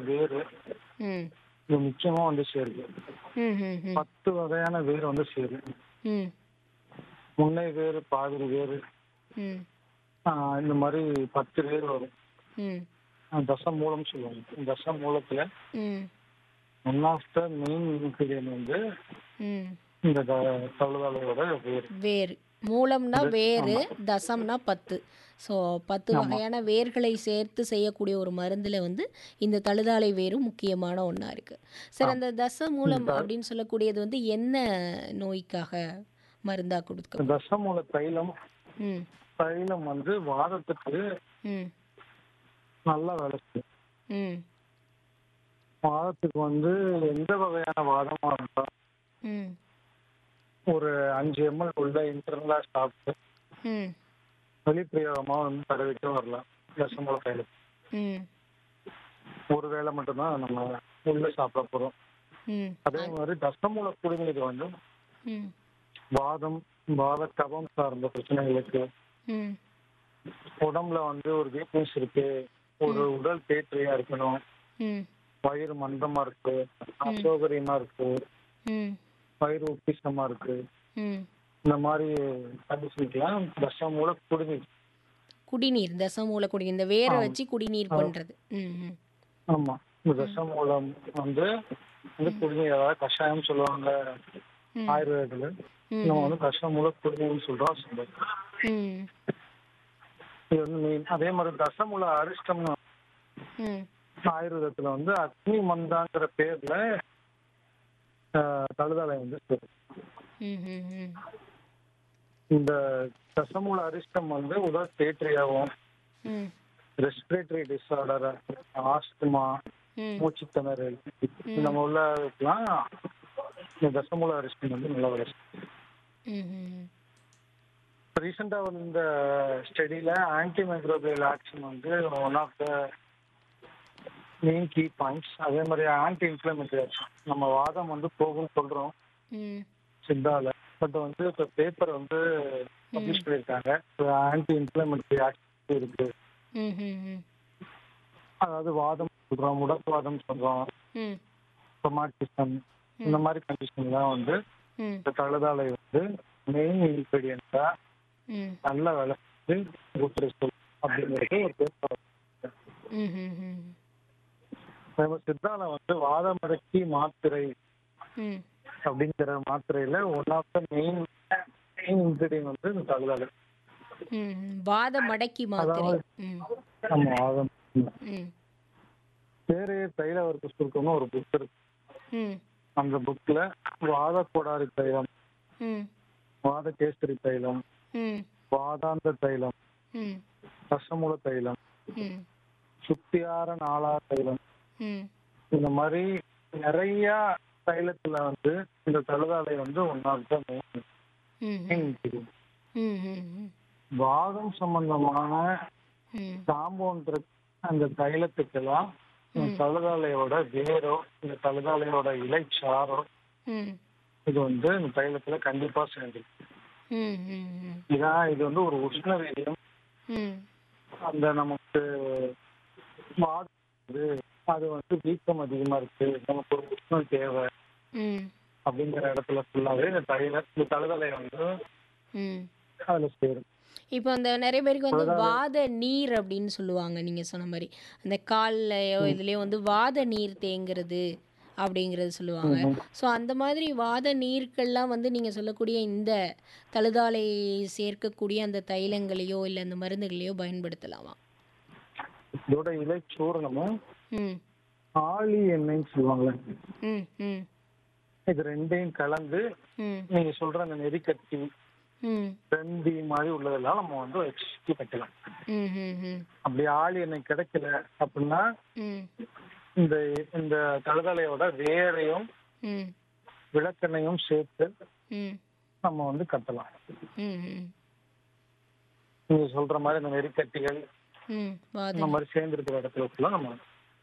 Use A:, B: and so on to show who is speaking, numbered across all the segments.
A: வேறு
B: ம்
A: இது முக்கியமா வந்து சேருது
B: ம் ம் ம்
A: பத்து வகையான வேர் வந்து சேரும்
B: ம்
A: முன்னை வேறு பாதிரி வேறு
B: ம்
A: ஆஹ் இந்த மாதிரி பத்து வேர் வரும்
B: ம்
A: ஆஹ் தச மூலம் சொல்லுவாங்க இந்த தச மூலத்துல
B: ம்
A: one of the main ingredient வந்து
B: ம்
A: இந்த த- தழுதாலையோட வேர்
B: வேர் மூலம்னா வேறு தசம்னா பத்து ஸோ பத்து வகையான வேர்களை சேர்த்து செய்யக்கூடிய ஒரு மருந்தில் வந்து இந்த தழுதாலை வேரும் முக்கியமான ஒன்றா இருக்குது சார் அந்த தச மூலம் அப்படின்னு சொல்லக்கூடியது வந்து என்ன நோய்க்காக மருந்தாக கொடுக்க
A: தச மூல தைலம்
B: ம்
A: தைலம் வந்து வாதத்துக்கு
B: ம்
A: நல்லா வேலை செய்யும்
B: ம்
A: வாதத்துக்கு வந்து எந்த வகையான வாதமா இருந்தாலும்
B: ம்
A: ஒரு அஞ்சு எம்எல் உள்ள இன்டர்னலா சாப்பிட்டு
B: ம்
A: வெளிப்பிரயோகமா வந்து தடவிட்டு வரலாம் தசமூல தைலம்
B: ம்
A: ஒரு வேளை மட்டும்தான் நம்ம உள்ள சாப்பிட போறோம்
B: ம்
A: அதே மாதிரி தசமூல குடிநீர் வந்து
B: ம்
A: வாதம் வாத கபம் சார்ந்த பிரச்சனைகளுக்கு
B: ம்
A: உடம்புல வந்து ஒரு வீக்னஸ் இருக்கு ஒரு உடல் தேற்றையா இருக்கணும்
B: ம்
A: வயிறு மந்தமா இருக்கு அசௌகரியமா இருக்கு
B: ம்
A: வயிறு உப்பிசமா இருக்கு
B: ம்
A: இந்த மாதிரி கண்டிஷனுக்கெல்லாம் தசமூல குடிநீர்
B: குடிநீர் தசமூல குடிநீர் இந்த வேரை வச்சு குடிநீர் பண்ணுறது ம் ம்
A: ஆமா இந்த தசமூலம் வந்து வந்து குடிநீர் அதாவது கஷாயம் சொல்லுவாங்க
B: ம்.
A: ஆயுர்வேதத்துல
B: ம்.
A: நம்ம வந்து தசமூல குடிநீர்னு சொல்றோம் சொல்றோம்
B: ம்
A: இது வந்து main. அதே மாதிரி தசமூல அரிஷ்டம்னு
B: ம்
A: ஆயுர்வேதத்துல வந்து அக்னி மந்தாங்கிற பேர்ல ஆஹ், தழுதாலை வந்து சேரும்.
B: ம் ம் ம்
A: இந்த தசமூல அரிஷ்டம் வந்து உடல் தேற்றையாகவும்
B: ம்
A: ரெஸ்பிரேட்டரி டிஸார்டர் ஆஸ்துமா
B: ம்
A: மூச்சு திணறல் நம்ம உள்ளதுக்கெல்லாம் இந்த தசமூல அரிஷ்டம் வந்து நல்ல வேலை செய்யும்.
B: ம் ம்
A: ரீசெண்டா இந்த ஸ்டடியில ஆன்டி மைக்ரோபியல் ஆக்ஷன் வந்து one of the main key points அதே மாதிரி ஆன்டி இன்ஃபிளமேட்டரி ஆக்ஷன் நம்ம வாதம் வந்து போகும்னு சொல்றோம்
B: ம்
A: சித்தால பட் வந்து இப்போ பேப்பர் வந்து பப்ளிஷ் பண்ணியிருக்காங்க ஆன்டி இன்ஃபிளமேட்டரி ஆக்ஷன் இருக்கு
B: ம் ம் ம்
A: அதாவது வாதம் சொல்றோம் முடக்குவாதம் சொல்றோம்
B: ம்
A: ரொமாட்டிசம் இந்த மாதிரி கண்டிஷன்லாம் வந்து
B: ம்
A: இந்த தழுதாலை வந்து மெயின் இன்கிரீடியன்ஸா
B: ம்
A: நல்ல வேலை செஞ்சு குட் ரிசல்ட் அப்படிங்கிறது ஒரு பேப்பர்
B: ம் ம் ம்
A: நம்ம சித்தால வந்து வாதமடக்கி மாத்திரை
B: ம்
A: அப்படிங்கிற மாத்திரையில one of the main main ingredient வந்து இந்த தழுதாலை
B: ம் வாத மடக்கி மாத்திரை ம்
A: நம்ம வாதம்
B: ம்
A: பேரே தைலவர்க்கு சுருக்கம்னு ஒரு புக் இருக்கு
B: ம்
A: அந்த புக்ல வாத கோடாரி தைலம்
B: ம்
A: வாத கேசரி தைலம்
B: ம்
A: வாதாந்த தைலம்
B: ம்
A: ரசமுல தைலம்
B: ம்
A: சுத்தியார நாளா தைலம்
B: ம்
A: இந்த மாதிரி நிறைய தைலத்துல வந்து இந்த தழுதாலை வந்து ஒன் ஆஃப் த மெயின்
B: ம்
A: இன்கிரீடியன்
B: ம் ம் ம்
A: வாதம் சம்பந்தமான
B: ம்
A: காம்பவுண்ட் அந்த தைலத்துக்கெல்லாம் இந்த தழுதாலையோட வேரோ இந்த தழுதாலையோட இலைச்சாரோ
B: ம்
A: இது வந்து இந்த தைலத்துல கண்டிப்பா சேர்ந்துருக்கு
B: ம் ம் ம்
A: இதான் இது வந்து ஒரு உஷ்ண வீரியம்
B: ம்
A: அந்த நமக்கு வாதம் வந்து அது வந்து வீக்கம் அதிகமா இருக்கு நமக்கு ஒரு உஷ்ணம் தேவை
B: ம்
A: அப்படிங்கிற இடத்துல ஃபுல்லாவே இந்த தைல இந்த தழுதலை வந்து
B: ம்
A: அதுல சேரும்
B: இப்போ அந்த நிறைய பேருக்கு வந்து வாத நீர் அப்படின்னு சொல்லுவாங்க நீங்கள் சொன்ன மாதிரி அந்த கால்லையோ இதுலேயோ வந்து வாத நீர் தேங்குறது அப்படிங்கிறது சொல்லுவாங்க ஸோ அந்த மாதிரி வாத நீர்கள்லாம் வந்து நீங்கள் சொல்லக்கூடிய இந்த தழுதாலை சேர்க்கக்கூடிய அந்த தைலங்களையோ இல்லை அந்த மருந்துகளையோ பயன்படுத்தலாமா
A: இதோட இலைச்சூரணமும்
B: ம்
A: ஆளி எண்ணெய்ன்னு சொல்லுவாங்கல்ல
B: ம் ம்
A: இது ரெண்டையும் கலந்து
B: ம்
A: நீங்க சொல்ற அந்த நெறிக்கட்டி
B: ம்
A: வெந்தி மாதிரி உள்ளதெல்லாம் நம்ம வந்து வச்சு வைக்கலாம்
B: ம் ம் ம்
A: அப்படி ஆளி எண்ணெய் கிடைக்கல அப்படின்னா
B: ம்
A: இந்த இந்த தழுதலையோட வேரையும்
B: ம்
A: விளக்கெண்ணையும் சேர்த்து
B: ம்
A: நம்ம வந்து கட்டலாம்
B: ம் ம்
A: நீங்க சொல்ற மாதிரி இந்த நெறிக்கட்டிகள்
B: ம் வாத
A: இந்த மாதிரி சேர்ந்துருக்கிற இடத்துல ஃபுல்லா நம்ம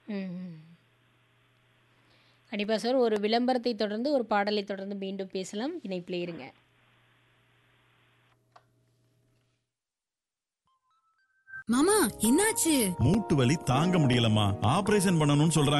B: கண்டிப்பாக சார் ஒரு விளம்பரத்தை தொடர்ந்து ஒரு பாடலை தொடர்ந்து மீண்டும் பேசலாம் இணைப்பில் இருங்க
C: மாமா என்னாச்சு
D: மூட்டு வலி தாங்க முடியலம்மா ஆபரேஷன் பண்ணணும்னு சொல்றாங்க